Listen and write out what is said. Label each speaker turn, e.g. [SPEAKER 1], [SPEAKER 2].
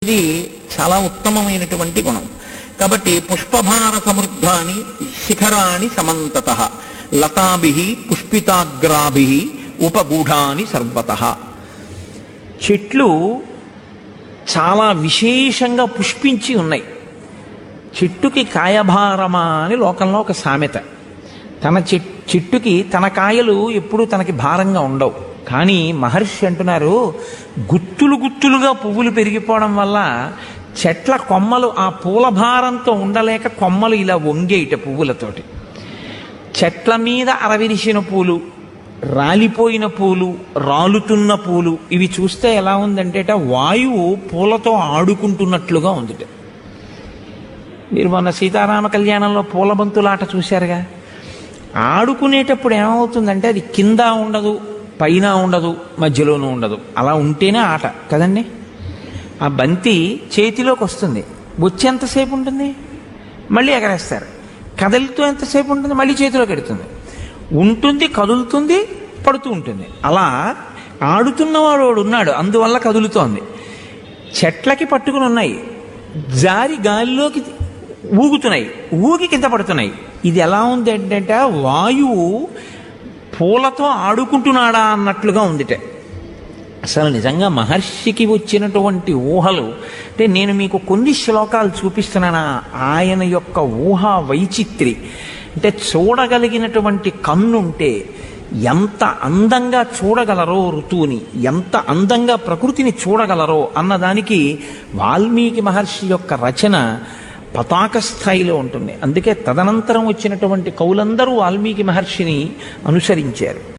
[SPEAKER 1] ఇది చాలా ఉత్తమమైనటువంటి గుణం కాబట్టి పుష్పభార సమృద్ధాని శిఖరాణి సమంతత లతాభి పుష్పితాగ్రాభి ఉపగూఢాని సర్వత
[SPEAKER 2] చెట్లు చాలా విశేషంగా పుష్పించి ఉన్నాయి చెట్టుకి కాయభారమా అని లోకంలో ఒక సామెత తన చెట్ చెట్టుకి తన కాయలు ఎప్పుడూ తనకి భారంగా ఉండవు కానీ మహర్షి అంటున్నారు గుత్తులు గుత్తులుగా పువ్వులు పెరిగిపోవడం వల్ల చెట్ల కొమ్మలు ఆ పూల భారంతో ఉండలేక కొమ్మలు ఇలా వంగేయట పువ్వులతోటి చెట్ల మీద అరవిరిసిన పూలు రాలిపోయిన పూలు రాలుతున్న పూలు ఇవి చూస్తే ఎలా ఉందంటే వాయువు పూలతో ఆడుకుంటున్నట్లుగా ఉందిట మీరు మొన్న సీతారామ కళ్యాణంలో పూల బంతులాట చూశారుగా ఆడుకునేటప్పుడు ఏమవుతుందంటే అది కింద ఉండదు పైన ఉండదు మధ్యలోనూ ఉండదు అలా ఉంటేనే ఆట కదండి ఆ బంతి చేతిలోకి వస్తుంది వచ్చి ఎంతసేపు ఉంటుంది మళ్ళీ ఎగరేస్తారు కదలుతూ ఎంతసేపు ఉంటుంది మళ్ళీ చేతిలోకి ఎడుతుంది ఉంటుంది కదులుతుంది పడుతూ ఉంటుంది అలా ఆడుతున్నవాడు వాడు ఉన్నాడు అందువల్ల కదులుతోంది చెట్లకి పట్టుకుని ఉన్నాయి జారి గాలిలోకి ఊగుతున్నాయి ఊగి కింద పడుతున్నాయి ఇది ఎలా ఉంది ఏంటంటే వాయువు పూలతో ఆడుకుంటున్నాడా అన్నట్లుగా ఉందిట అసలు నిజంగా మహర్షికి వచ్చినటువంటి ఊహలు అంటే నేను మీకు కొన్ని శ్లోకాలు చూపిస్తున్నానా ఆయన యొక్క ఊహ వైచిత్రి అంటే చూడగలిగినటువంటి కన్నుంటే ఎంత అందంగా చూడగలరో ఋతువుని ఎంత అందంగా ప్రకృతిని చూడగలరో అన్నదానికి వాల్మీకి మహర్షి యొక్క రచన పతాక స్థాయిలో ఉంటుంది అందుకే తదనంతరం వచ్చినటువంటి కవులందరూ వాల్మీకి మహర్షిని అనుసరించారు